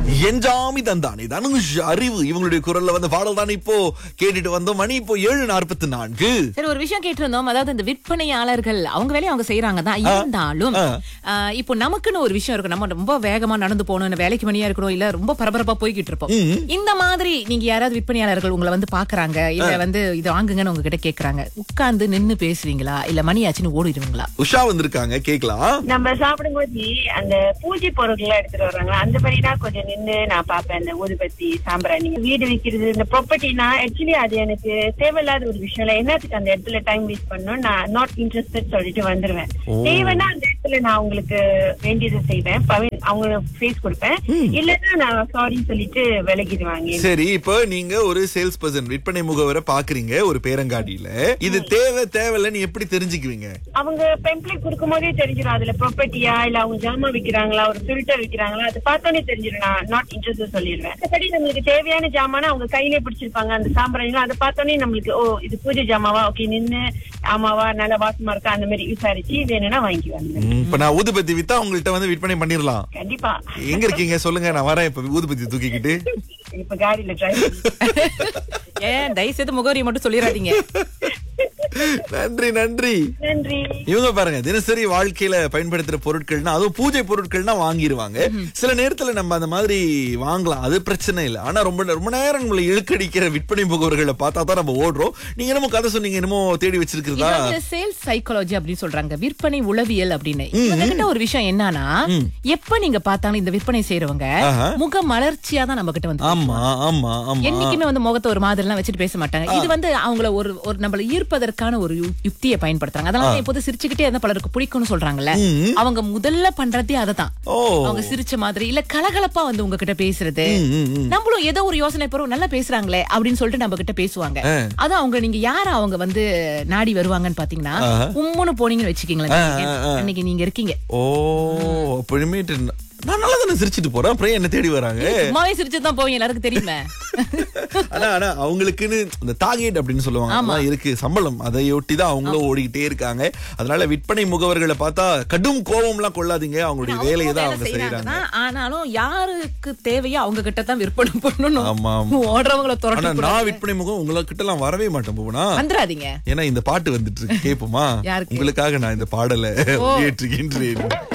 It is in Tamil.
என்ஜாமி தந்தானே தனுஷ் அறிவு இவங்களுடைய குரல்ல வந்த பாடல் தான் இப்போ கேட்டுட்டு வந்தோம் மணி இப்போ ஏழு நாற்பத்தி நான்கு சரி ஒரு விஷயம் கேட்டிருந்தோம் அதாவது இந்த விற்பனையாளர்கள் அவங்க வேலையை அவங்க செய்யறாங்க தான் இருந்தாலும் ஆ. ஆ, இப்போ நமக்குன்னு ஒரு விஷயம் இருக்கு நம்ம ரொம்ப வேகமா நடந்து போகணும் இல்ல வேலைக்கு மணியா இருக்கணும் இல்ல ரொம்ப பரபரப்பா போய்கிட்டு இருப்போம் இந்த மாதிரி நீங்க யாராவது விற்பனையாளர்கள் உங்களை வந்து பாக்குறாங்க இல்ல வந்து இது வாங்குங்கன்னு உங்ககிட்ட கேக்குறாங்க உட்கார்ந்து நின்னு பேசுவீங்களா இல்ல மணியாச்சுன்னு ஓடிடுவீங்களா உஷா வந்திருக்காங்க கேக்கலாம் நம்ம சாப்பிடும்போது அந்த பூஜை பொருட்கள் எடுத்துட்டு வர்றாங்களா அந்த மாதிரினா கொஞ்சம் நின்னு நான் பாப்பேன் அந்த ஊதுபத்தி சாம்பிராணி வீடு விக்கிறது இந்த ப்ராப்பர்ட்டினா ஆக்சுவலி அது எனக்கு தேவையில்லாத ஒரு விஷயம் இல்ல என்னத்துக்கு அந்த இடத்துல டைம் வேஸ்ட் பண்ணணும் நான் நாட் இன்ட்ரெஸ்டட் சொல்லிட்டு வந்துருவேன் தேவைன்னா அந்த இடத்துல நான் உங்களுக்கு வேண்டியதை செய்வேன் பவி- அவங்க ஃபேஸ் கொடுப்பேன் இல்லன்னா நான் சாரி சொல்லிட்டு விலகிடுவாங்க சரி இப்போ நீங்க ஒரு சேல்ஸ் பர்சன் விற்பனை முகவரை பாக்குறீங்க ஒரு பேரங்காடியில இது தேவை தேவையில்லைன்னு எப்படி தெரிஞ்சுக்குவீங்க அவங்க பெம்ப்ளேட் கொடுக்கும் போதே தெரிஞ்சிடும் அதுல ப்ராப்பர்ட்டியா இல்ல அவங்க ஜாமா விக்கிறாங்களா ஒரு ஃபில்டர் விக்கிறாங்களா அது பார்த்தோன்னே தெரிஞ்சிடும் நான் நாட் இன்ட்ரெஸ்ட் சொல்லிடுவேன் மற்றபடி நம்மளுக்கு தேவையான ஜாமானா அவங்க கையிலே பிடிச்சிருப்பாங்க அந்த சாம்பிராணிலாம் அதை பார்த்தோன்னே நம்மளுக்கு ஓ இது பூஜை ஜாமாவா ஓகே நின்னு ஆமாவா நல்ல வாசமா இருக்கா அந்த மாதிரி விசாரிச்சு வேணும்னா வாங்கிக்குவாங்க ம், இப்ப நான் ஊதுபத்தி வித்தா உங்கள்ட்ட வந்து விற்பனை பண்ணிடலாம் கண்டிப்பா எங்க இருக்கீங்க சொல்லுங்க நான் வரேன் இப்ப ஊதுபத்தி தூக்கிக்கிட்டு இப்ப காடியில டிரைவ் ஏன் தயவு செய்து முகவரியை மட்டும் சொல்லிடாதீங்க நன்றி நன்றி நன்றி இவங்க பாருங்க தினசரி வாழ்க்கையில பயன்படுத்துற பொருட்கள்னா அதுவும் பூஜை பொருட்கள்னா வாங்கிருவாங்க சில நேரத்துல நம்ம அந்த மாதிரி வாங்கலாம் அது பிரச்சனை இல்லை ஆனா ரொம்ப ரொம்ப நேரம் நம்மளை இழுக்கடிக்கிற விற்பனை முகவர்களை பார்த்தா தான் நம்ம ஓடுறோம் நீங்க என்னமோ கதை சொன்னீங்க என்னமோ தேடி வச்சிருக்கிறதா சேல்ஸ் சைக்காலஜி அப்படின்னு சொல்றாங்க விற்பனை உளவியல் அப்படின்னு இவங்க கிட்ட ஒரு விஷயம் என்னன்னா எப்ப நீங்க பார்த்தாலும் இந்த விற்பனை செய்யறவங்க ஆஹா. முக மலர்ச்சியா தான் நம்ம கிட்ட வந்து ஆமா ஆமா ஆமா என்னைக்குமே வந்து முகத்தை ஒரு மாதிரி எல்லாம் வச்சுட்டு பேச மாட்டாங்க இது வந்து அவங்கள ஒரு ஒரு நம்மள ஈர்ப்பதற்கான ஒரு யு- யுக்தியை பயன்படுத்துறாங்க அதனால எப்போது சிரிச்சுக்கிட்டே இருந்தா பலருக்கு பிடிக்கும்னு சொல்றாங்கல்ல அவங்க முதல்ல பண்றதே அததான் ஓ அவங்க சிரிச்ச மாதிரி இல்ல கலகலப்பா வந்து உங்ககிட்ட பேசுறது ம், ம், ம். நம்மளும் ஏதோ ஒரு யோசனை பெறும் நல்லா பேசுறாங்களே அப்படின்னு சொல்லிட்டு நம்ம கிட்ட பேசுவாங்க அதான் அவங்க நீங்க யார அவங்க வந்து நாடி வருவாங்கன்னு பாத்தீங்கன்னா உம்முன்னு போனீங்கன்னு வச்சுக்கீங்களேன் நீங்க. அன்னைக்கு நீங்க இருக்கீங்க ஓ அப்புறமேட்டு ந- நான் நல்லா தானே சிரிச்சிட்டு போறேன் அப்புறம் என்ன தேடி வராங்க சும்மாவே சிரிச்சுதான் போவீங்க எல்லாருக்கும் தெரியுமே ஆனா ஆனா அவங்களுக்குன்னு இந்த டார்கெட் அப்படின்னு சொல்லுவாங்க அதெல்லாம் இருக்கு சம்பளம் அதையொட்டி தான் அவங்களும் ஓடிக்கிட்டே இருக்காங்க அதனால விற்பனை முகவர்களை பார்த்தா கடும் கோபம் எல்லாம் கொள்ளாதீங்க அவங்களுடைய வேலையை தான் அவங்க செய்றாங்க செய்யறாங்க தான். ஆனாலும் யாருக்கு தேவையோ அவங்க கிட்ட தான் விற்பனை பண்ணணும் ஆமா, ஆமா. ஓடுறவங்கள ஆனா துரட்ட நான் விற்பனை முகம் உங்களை கிட்ட எல்லாம் வரவே மாட்டேன் போனா வந்துடாதீங்க ஏன்னா இந்த பாட்டு வந்துட்டு இருக்கு கேப்போமா யாருக்கு? உங்களுக்காக நான் இந்த பாடலை ஏற்றுகின்றேன்